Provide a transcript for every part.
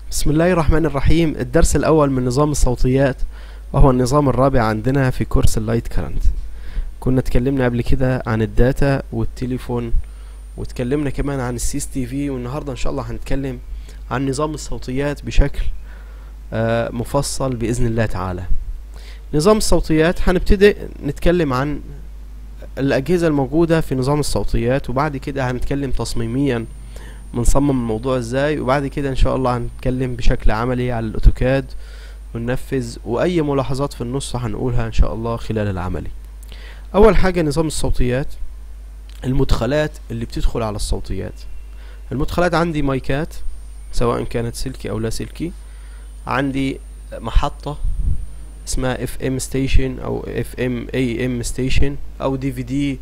بسم الله الرحمن الرحيم الدرس الأول من نظام الصوتيات وهو النظام الرابع عندنا في كورس اللايت كارنت كنا اتكلمنا قبل كده عن الداتا والتليفون واتكلمنا كمان عن السيس تي في والنهارده ان شاء الله هنتكلم عن نظام الصوتيات بشكل آه، مفصل بإذن الله تعالى نظام الصوتيات هنبتدي نتكلم عن الأجهزة الموجودة في نظام الصوتيات وبعد كده هنتكلم تصميميا بنصمم الموضوع ازاي وبعد كده ان شاء الله هنتكلم بشكل عملي على الاوتوكاد وننفذ واي ملاحظات في النص هنقولها ان شاء الله خلال العملي اول حاجة نظام الصوتيات المدخلات اللي بتدخل على الصوتيات المدخلات عندي مايكات سواء كانت سلكي او لا سلكي عندي محطة اسمها اف ام ستيشن او اف ام اي ام ستيشن او دي في دي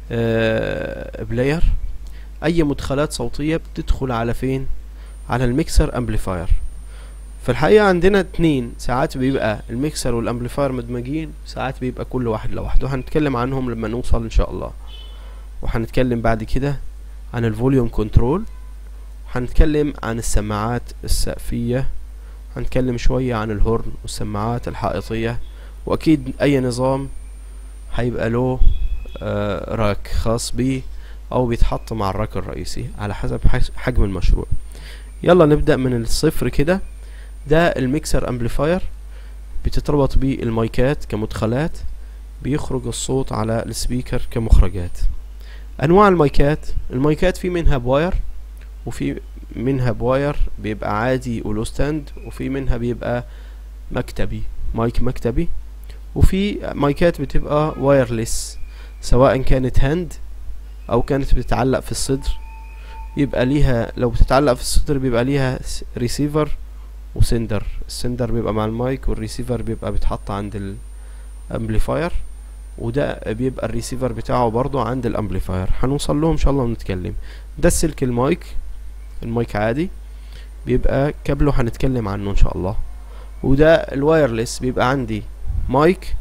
بلاير اي مدخلات صوتية بتدخل على فين على الميكسر امبليفاير في الحقيقة عندنا اتنين ساعات بيبقى الميكسر والامبليفاير مدمجين ساعات بيبقى كل واحد لوحده هنتكلم عنهم لما نوصل ان شاء الله وهنتكلم بعد كده عن الفوليوم كنترول هنتكلم عن السماعات السقفية هنتكلم شوية عن الهورن والسماعات الحائطية واكيد اي نظام هيبقى له آه راك خاص بيه او بيتحط مع الراك الرئيسي على حسب حس- حجم المشروع يلا نبدأ من الصفر كده ده الميكسر امبليفاير بتتربط بيه المايكات كمدخلات بيخرج الصوت على السبيكر كمخرجات انواع المايكات المايكات في منها بواير وفي منها بواير بيبقى عادي ولو ستاند وفي منها بيبقى مكتبي مايك مكتبي وفي مايكات بتبقى وايرلس سواء كانت هاند او كانت بتتعلق في الصدر يبقى ليها لو بتتعلق في الصدر بيبقى ليها ريسيفر وسندر السندر بيبقى مع المايك والريسيفر بيبقى بيتحط عند الامبليفاير وده بيبقى الريسيفر بتاعه برضو عند الامبليفاير هنوصل لهم ان شاء الله ونتكلم ده السلك المايك المايك عادي بيبقى كابله هنتكلم عنه ان شاء الله وده الوايرلس بيبقى عندي مايك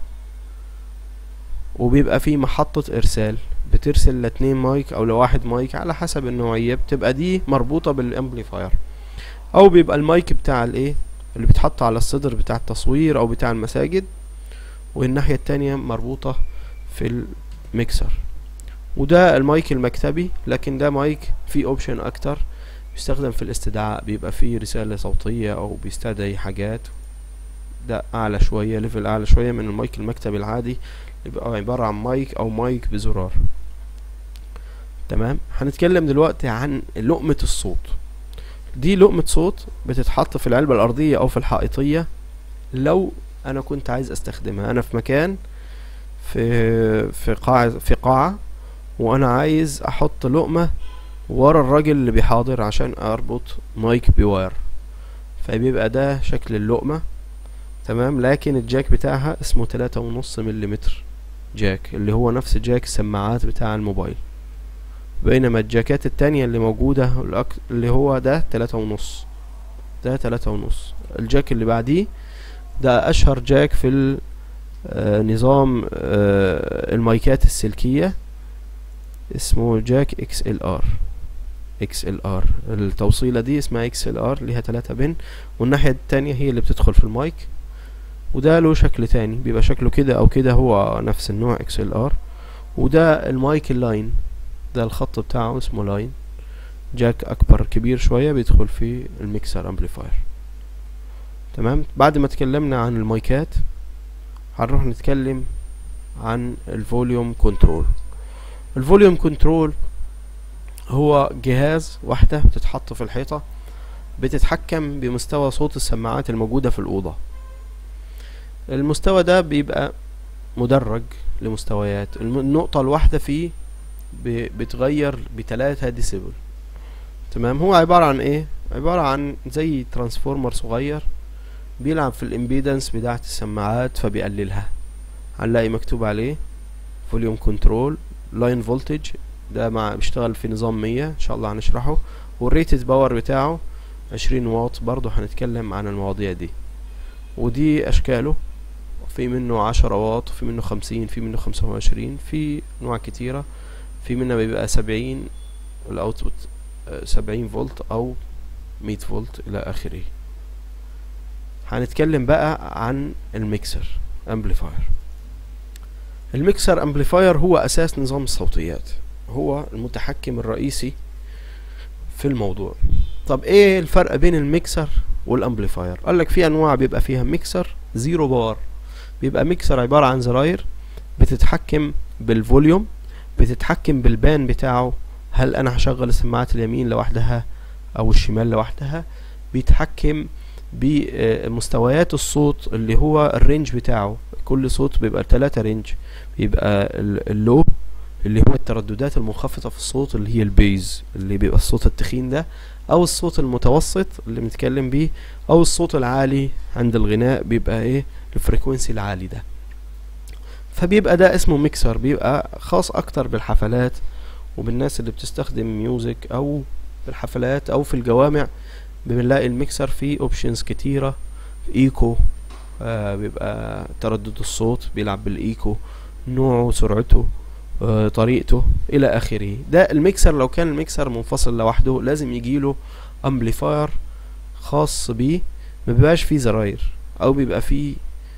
وبيبقى فيه محطة ارسال بترسل لاتنين مايك او لواحد مايك على حسب النوعية بتبقى دي مربوطة بالامبليفاير او بيبقى المايك بتاع الايه اللي بيتحط على الصدر بتاع التصوير او بتاع المساجد والناحية التانية مربوطة في الميكسر وده المايك المكتبي لكن ده مايك فيه اوبشن اكتر بيستخدم في الاستدعاء بيبقى فيه رسالة صوتية او بيستدعي حاجات ده اعلى شوية ليفل اعلى شوية من المايك المكتبي العادي يبقى عبارة عن مايك او مايك بزرار تمام هنتكلم دلوقتي عن لقمة الصوت دي لقمة صوت بتتحط في العلبة الأرضية أو في الحائطية لو أنا كنت عايز أستخدمها أنا في مكان في في قاعة في قاعة وأنا عايز أحط لقمة ورا الراجل اللي بيحاضر عشان أربط مايك بواير فبيبقى ده شكل اللقمة تمام لكن الجاك بتاعها اسمه تلاتة ونص مليمتر جاك اللي هو نفس جاك السماعات بتاع الموبايل بينما الجاكات التانية اللي موجودة الأك- اللي هو ده تلاتة ونص ده تلاتة ونص الجاك اللي بعديه ده أشهر جاك في ال- آه، نظام آه، المايكات السلكية اسمه جاك اكس ال ار اكس ال ار التوصيلة دي اسمها اكس ال ار ليها تلاتة بن والناحية التانية هي اللي بتدخل في المايك وده له شكل تاني بيبقى شكله كده او كده هو نفس النوع اكس ال ار وده المايك اللاين ده الخط بتاعه اسمه لاين جاك اكبر كبير شوية بيدخل في الميكسر امبليفاير تمام بعد ما اتكلمنا عن المايكات هنروح نتكلم عن الفوليوم كنترول الفوليوم كنترول هو جهاز واحدة بتتحط في الحيطة بتتحكم بمستوى صوت السماعات الموجودة في الأوضة المستوى ده بيبقى مدرج لمستويات الم- النقطة الواحدة فيه ب- بتغير بتلاتة ديسيبل تمام هو عبارة عن ايه عبارة عن زي ترانسفورمر صغير بيلعب في الامبيدنس بتاعة السماعات فبيقللها هنلاقي مكتوب عليه فوليوم كنترول لاين فولتج ده مع بيشتغل في نظام مية ان شاء الله هنشرحه والريتد باور بتاعه عشرين واط برضه هنتكلم عن المواضيع دي ودي اشكاله في منه عشرة واط في منه خمسين في منه خمسة وعشرين في انواع كتيرة في منها بيبقى سبعين الاوتبوت سبعين فولت او مية فولت الى اخره هنتكلم بقى عن الميكسر امبليفاير الميكسر امبليفاير هو اساس نظام الصوتيات هو المتحكم الرئيسي في الموضوع طب ايه الفرق بين الميكسر والامبليفاير قال لك في انواع بيبقى فيها ميكسر زيرو باور بيبقى ميكسر عبارة عن زراير بتتحكم بالفوليوم بتتحكم بالبان بتاعه هل انا هشغل السماعات اليمين لوحدها او الشمال لوحدها بيتحكم بمستويات الصوت اللي هو الرينج بتاعه كل صوت بيبقى تلاتة رينج بيبقى اللو اللي هو الترددات المنخفضة في الصوت اللي هي البيز اللي بيبقى الصوت التخين ده او الصوت المتوسط اللي بنتكلم بيه او الصوت العالي عند الغناء بيبقى ايه الفريكونسي العالي ده فبيبقى ده اسمه ميكسر بيبقى خاص اكتر بالحفلات وبالناس اللي بتستخدم ميوزك او في الحفلات او في الجوامع بنلاقي الميكسر فيه اوبشنز كتيرة ايكو آه بيبقى تردد الصوت بيلعب بالايكو نوعه سرعته آه طريقته الى اخره ده الميكسر لو كان الميكسر منفصل لوحده لازم يجيله امبليفاير خاص بيه ما بيبقاش فيه زراير او بيبقى فيه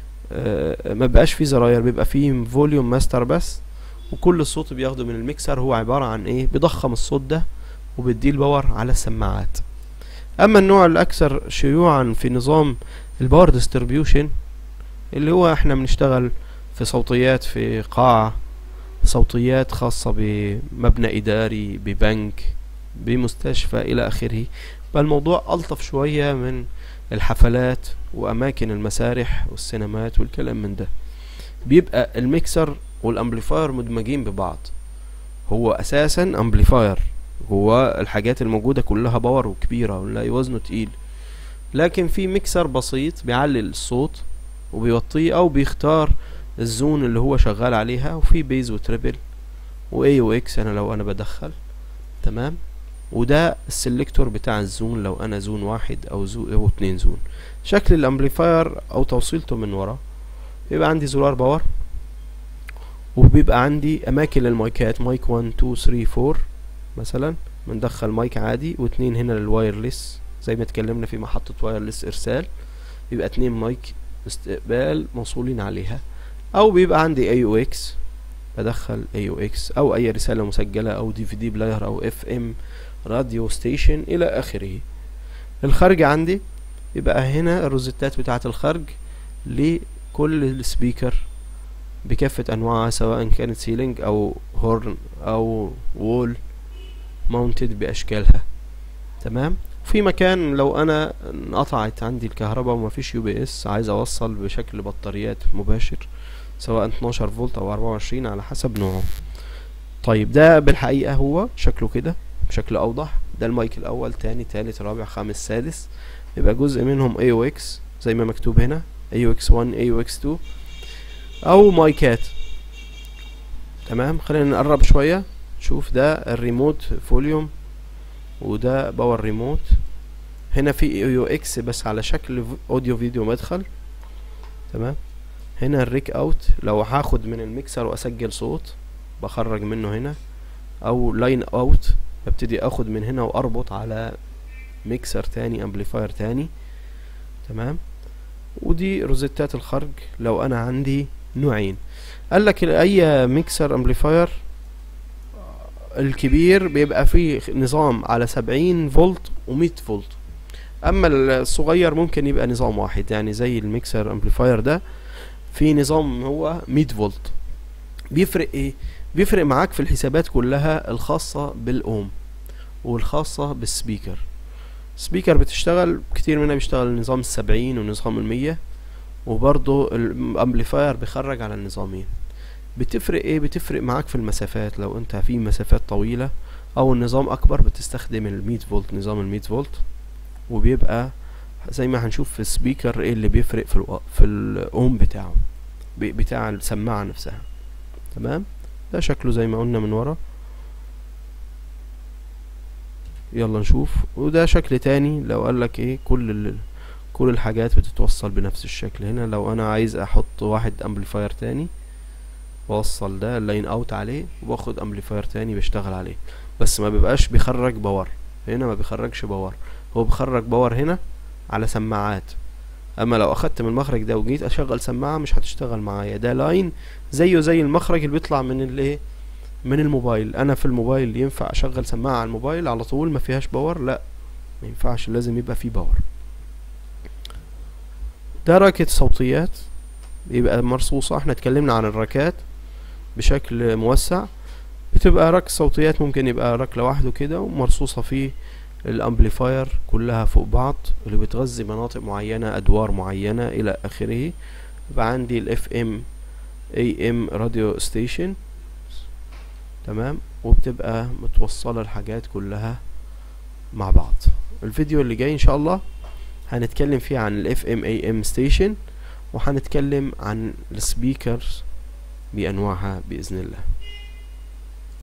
آه ما بيبقاش فيه زراير بيبقى فيه فوليوم ماستر بس وكل الصوت بياخده من الميكسر هو عبارة عن ايه بيضخم الصوت ده وبيديه الباور على السماعات اما النوع الاكثر شيوعا في نظام الباور ديستريبيوشن اللي هو احنا بنشتغل في صوتيات في قاعة صوتيات خاصة بمبنى اداري ببنك بمستشفى الى اخره فالموضوع الطف شوية من الحفلات واماكن المسارح والسينمات والكلام من ده بيبقى الميكسر والامبليفاير مدمجين ببعض هو اساسا امبليفاير هو الحاجات الموجودة كلها باور وكبيرة ونلاقي وزنه تقيل لكن في ميكسر بسيط بيعلل الصوت وبيوطيه او بيختار الزون اللي هو شغال عليها وفي بيز وتريبل واي واكس انا لو انا بدخل تمام وده السلكتور بتاع الزون لو انا زون واحد او زون او اتنين زون شكل الامبليفاير او توصيلته من ورا بيبقى عندي زرار باور وبيبقى عندي اماكن للمايكات مايك 1 2 3 4 مثلا بندخل مايك عادي واتنين هنا للوايرلس زي ما اتكلمنا في محطة وايرلس ارسال يبقى اتنين مايك استقبال موصولين عليها او بيبقى عندي اي او اكس بدخل اي او اكس او اي رسالة مسجلة او دي في دي بلاير او اف ام راديو ستيشن الى اخره الخارج عندي يبقى هنا الروزيتات بتاعة الخرج لكل السبيكر بكافة انواعها سواء كانت سيلينج او هورن او وول ماونتد باشكالها تمام في مكان لو انا انقطعت عندي الكهرباء ومفيش يو بي اس عايز اوصل بشكل بطاريات مباشر سواء 12 فولت او 24 على حسب نوعه طيب ده بالحقيقة هو شكله كده بشكل اوضح ده المايك الاول تاني تالت رابع خامس سادس يبقى جزء منهم اي او اكس زي ما مكتوب هنا اي او اكس 1 اي او اكس 2 او مايكات تمام خلينا نقرب شوية شوف ده الريموت فوليوم وده باور ريموت هنا في يو اكس بس على شكل اوديو فيديو مدخل تمام هنا الريك اوت لو هاخد من الميكسر واسجل صوت بخرج منه هنا او لاين اوت ببتدي اخد من هنا واربط على ميكسر تاني امبليفاير تاني تمام ودي روزيتات الخرج لو انا عندي نوعين قال لك اي ميكسر امبليفاير الكبير بيبقى فيه نظام على سبعين فولت ومية فولت اما الصغير ممكن يبقى نظام واحد يعني زي الميكسر امبليفاير ده في نظام هو مية فولت بيفرق ايه بيفرق معاك في الحسابات كلها الخاصة بالاوم والخاصة بالسبيكر سبيكر بتشتغل كتير منها بيشتغل نظام السبعين ونظام المية وبرضه الامبليفاير بيخرج على النظامين بتفرق ايه بتفرق معاك في المسافات لو انت في مسافات طويلة او النظام اكبر بتستخدم المية فولت نظام المية فولت وبيبقى زي ما هنشوف في السبيكر ايه اللي بيفرق في الو... في الاوم بتاعه بتاع السماعة نفسها تمام ده شكله زي ما قلنا من ورا يلا نشوف وده شكل تاني لو قالك ايه كل ال... كل الحاجات بتتوصل بنفس الشكل هنا لو انا عايز احط واحد امبليفاير تاني بوصل ده اللاين اوت عليه وباخد امبليفاير تاني بشتغل عليه بس ما بيبقاش بيخرج باور هنا ما بيخرجش باور هو بيخرج باور هنا على سماعات اما لو اخدت من المخرج ده وجيت اشغل سماعة مش هتشتغل معايا ده لاين زيه زي المخرج اللي بيطلع من الايه من الموبايل انا في الموبايل ينفع اشغل سماعة على الموبايل على طول ما فيهاش باور لا ما ينفعش لازم يبقى فيه باور ده راكت صوتيات يبقى مرصوصة احنا اتكلمنا عن الراكات بشكل موسع بتبقى راك صوتيات ممكن يبقى راك لوحده كده ومرصوصة فيه الامبليفاير كلها فوق بعض اللي بتغذي مناطق معينة ادوار معينة الى اخره يبقى عندي الاف ام اي ام راديو ستيشن تمام وبتبقى متوصلة الحاجات كلها مع بعض الفيديو اللي جاي ان شاء الله هنتكلم فيه عن الاف ام اي ام ستيشن وهنتكلم عن السبيكرز بانواعها باذن الله